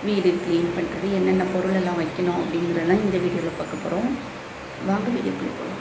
வீடு க்ளீன் பண்ணுறது என்னென்ன பொருளெல்லாம் வைக்கணும் அப்படிங்கிறதெல்லாம் இந்த வீடியோவில் பார்க்க போகிறோம் வாங்க வீடியோக்குள்ளே போகலாம்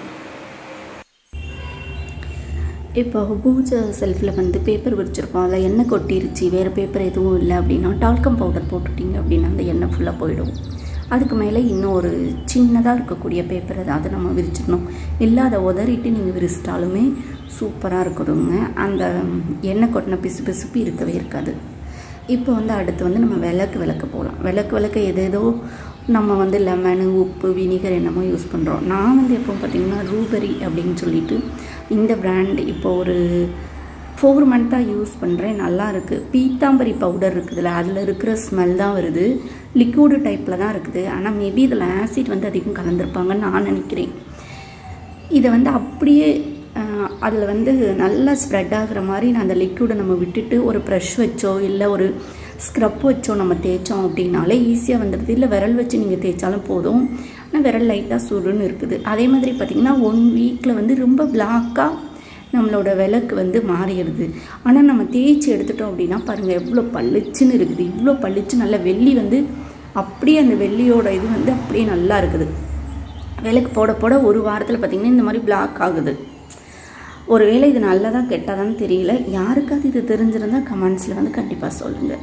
இப்போ பூஜை செல்ஃபில் வந்து பேப்பர் விரிச்சிருப்போம் அதில் எண்ணெய் கொட்டிருச்சு வேறு பேப்பர் எதுவும் இல்லை அப்படின்னா டால்கம் பவுடர் போட்டுட்டிங்க அப்படின்னா அந்த எண்ணெய் ஃபுல்லாக போயிடும் அதுக்கு மேலே இன்னும் ஒரு சின்னதாக இருக்கக்கூடிய பேப்பர் ஏதாவது நம்ம விரிச்சிடணும் இல்லை அதை உதறிட்டு நீங்கள் விரிச்சிட்டாலுமே சூப்பராக இருக்குதுங்க அந்த எண்ணெய் கொட்டின பிசு பிசுப்பு இருக்கவே இருக்காது இப்போ வந்து அடுத்து வந்து நம்ம விளக்கு விளக்க போகலாம் விளக்கு விளக்க எது ஏதோ நம்ம வந்து லெமனு உப்பு வினிகர் என்னமோ யூஸ் பண்ணுறோம் நான் வந்து எப்போ பார்த்திங்கன்னா ரூபரி அப்படின்னு சொல்லிட்டு இந்த பிராண்ட் இப்போ ஒரு ஃபோர் மந்த்தாக யூஸ் பண்ணுறேன் நல்லா இருக்குது பீத்தாம்பரி பவுடர் இருக்குதுல்ல அதில் இருக்கிற ஸ்மெல் தான் வருது லிக்விடு டைப்பில் தான் இருக்குது ஆனால் மேபி இதில் ஆசிட் வந்து அதிகம் கலந்துருப்பாங்கன்னு நான் நினைக்கிறேன் இதை வந்து அப்படியே அதில் வந்து நல்லா ஸ்ப்ரெட் ஆகுற மாதிரி நான் அந்த லிக்விடை நம்ம விட்டுட்டு ஒரு ப்ரஷ் வச்சோ இல்லை ஒரு ஸ்க்ரப் வச்சோ நம்ம தேய்ச்சோம் அப்படின்னாலே ஈஸியாக வந்துடுது இல்லை விரல் வச்சு நீங்கள் தேய்ச்சாலும் போதும் ஆனால் விரல் லைட்டாக சுருன்னு இருக்குது அதே மாதிரி பார்த்திங்கன்னா ஒன் வீக்கில் வந்து ரொம்ப பிளாக்காக நம்மளோட விளக்கு வந்து மாறிடுது ஆனால் நம்ம தேய்ச்சி எடுத்துட்டோம் அப்படின்னா பாருங்கள் எவ்வளோ பளிச்சுன்னு இருக்குது இவ்வளோ பளிச்சு நல்ல வெள்ளி வந்து அப்படியே அந்த வெள்ளியோட இது வந்து அப்படியே நல்லா இருக்குது விளக்கு போட போட ஒரு வாரத்தில் பார்த்திங்கன்னா இந்த மாதிரி பிளாக் ஆகுது ஒருவேளை இது நல்லதா கெட்டதான்னு தெரியல யாருக்காவது இது தெரிஞ்சிருந்தால் கமெண்ட்ஸில் வந்து கண்டிப்பாக சொல்லுங்கள்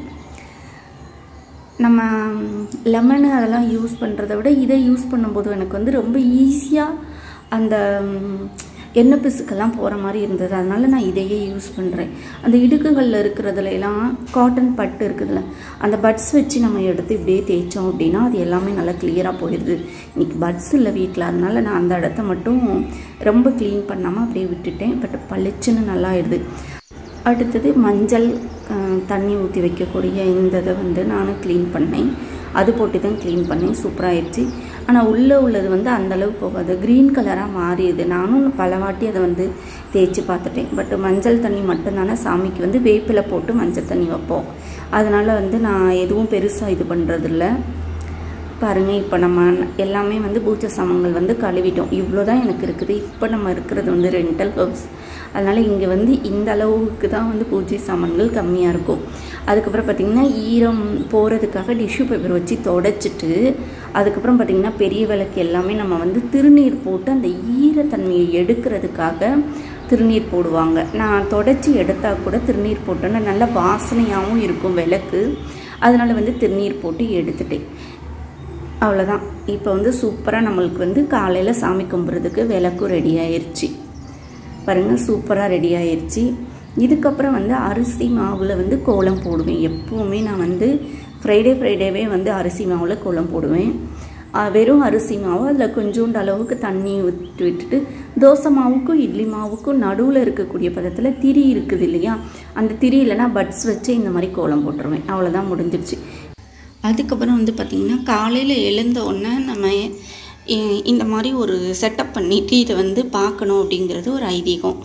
நம்ம லெமனு அதெல்லாம் யூஸ் பண்ணுறத விட இதை யூஸ் பண்ணும்போது எனக்கு வந்து ரொம்ப ஈஸியாக அந்த எண்ணெய் பிசுக்கெல்லாம் போகிற மாதிரி இருந்தது அதனால் நான் இதையே யூஸ் பண்ணுறேன் அந்த இடுக்குகளில் இருக்கிறதுல எல்லாம் காட்டன் பட்டு இருக்குதுல்ல அந்த பட்ஸ் வச்சு நம்ம எடுத்து இப்படியே தேய்ச்சோம் அப்படின்னா அது எல்லாமே நல்லா கிளியராக போயிடுது இன்றைக்கி பட்ஸ் இல்லை வீட்டில் அதனால் நான் அந்த இடத்த மட்டும் ரொம்ப க்ளீன் பண்ணாமல் அப்படியே விட்டுட்டேன் பட் பளிச்சுன்னு நல்லா ஆயிடுது அடுத்தது மஞ்சள் தண்ணி ஊற்றி வைக்கக்கூடிய இந்த இதை வந்து நான் க்ளீன் பண்ணேன் அது போட்டு தான் க்ளீன் பண்ணேன் சூப்பராகிடுச்சு ஆனால் உள்ளே உள்ளது வந்து அந்தளவு போகாது க்ரீன் கலராக மாறிடுது நானும் பல வாட்டி அதை வந்து தேய்ச்சி பார்த்துட்டேன் பட் மஞ்சள் தண்ணி மட்டும்தானே சாமிக்கு வந்து வேப்பிலை போட்டு மஞ்சள் தண்ணி வைப்போம் அதனால் வந்து நான் எதுவும் பெருசாக இது பண்ணுறதில்ல பாருங்கள் இப்போ நம்ம எல்லாமே வந்து பூஜை சாமான்கள் வந்து கழுவிட்டோம் இவ்வளோ தான் எனக்கு இருக்குது இப்போ நம்ம இருக்கிறது வந்து ரெண்டல் ஹவுஸ் அதனால் இங்கே வந்து இந்த அளவுக்கு தான் வந்து பூஜை சாமான்கள் கம்மியாக இருக்கும் அதுக்கப்புறம் பார்த்திங்கன்னா ஈரம் போகிறதுக்காக டிஷ்யூ பேப்பர் வச்சு தொடச்சிட்டு அதுக்கப்புறம் பார்த்திங்கன்னா பெரிய விளக்கு எல்லாமே நம்ம வந்து திருநீர் போட்டு அந்த ஈரத்தன்மையை எடுக்கிறதுக்காக திருநீர் போடுவாங்க நான் தொடச்சி எடுத்தால் கூட திருநீர் போட்டோன்னா நல்ல வாசனையாகவும் இருக்கும் விளக்கு அதனால் வந்து திருநீர் போட்டு எடுத்துட்டேன் அவ்வளோதான் இப்போ வந்து சூப்பராக நம்மளுக்கு வந்து காலையில் சாமி கும்பிட்றதுக்கு விளக்கும் ரெடி ஆயிடுச்சு பாருங்கள் சூப்பராக ரெடி ஆயிடுச்சு இதுக்கப்புறம் வந்து அரிசி மாவில் வந்து கோலம் போடுவேன் எப்போவுமே நான் வந்து ஃப்ரைடே ஃப்ரைடேவே வந்து அரிசி மாவில் கோலம் போடுவேன் வெறும் அரிசி மாவு அதில் கொஞ்சோண்டு அளவுக்கு தண்ணி விட்டு விட்டுட்டு தோசை மாவுக்கும் இட்லி மாவுக்கும் நடுவில் இருக்கக்கூடிய பதத்தில் திரி இருக்குது இல்லையா அந்த திரி இல்லைனா பட்ஸ் வச்சு இந்த மாதிரி கோலம் போட்டுருவேன் அவ்வளோதான் முடிஞ்சிருச்சு அதுக்கப்புறம் வந்து பார்த்திங்கன்னா காலையில் எழுந்த உடனே நம்ம இந்த மாதிரி ஒரு செட்டப் பண்ணிவிட்டு இதை வந்து பார்க்கணும் அப்படிங்கிறது ஒரு ஐதீகம்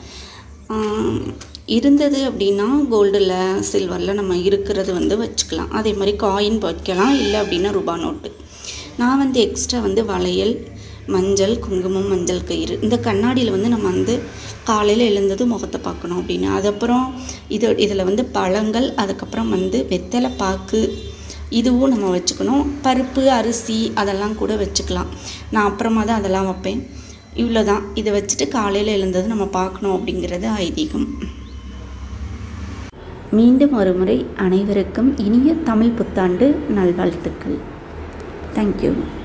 இருந்தது அப்படின்னா கோல்டில் சில்வரில் நம்ம இருக்கிறது வந்து வச்சுக்கலாம் அதே மாதிரி காயின் வைக்கலாம் இல்லை அப்படின்னா ரூபா நோட்டு நான் வந்து எக்ஸ்ட்ரா வந்து வளையல் மஞ்சள் குங்குமம் மஞ்சள் கயிறு இந்த கண்ணாடியில் வந்து நம்ம வந்து காலையில் எழுந்தது முகத்தை பார்க்கணும் அப்படின்னு அதுக்கப்புறம் இது இதில் வந்து பழங்கள் அதுக்கப்புறம் வந்து வெத்தலை பாக்கு இதுவும் நம்ம வச்சுக்கணும் பருப்பு அரிசி அதெல்லாம் கூட வச்சுக்கலாம் நான் அப்புறமா தான் அதெல்லாம் வைப்பேன் இவ்வளோ தான் இதை வச்சுட்டு காலையில் எழுந்தது நம்ம பார்க்கணும் அப்படிங்கிறது ஐதீகம் மீண்டும் ஒரு முறை அனைவருக்கும் இனிய தமிழ் புத்தாண்டு நல்வாழ்த்துக்கள் தேங்க்யூ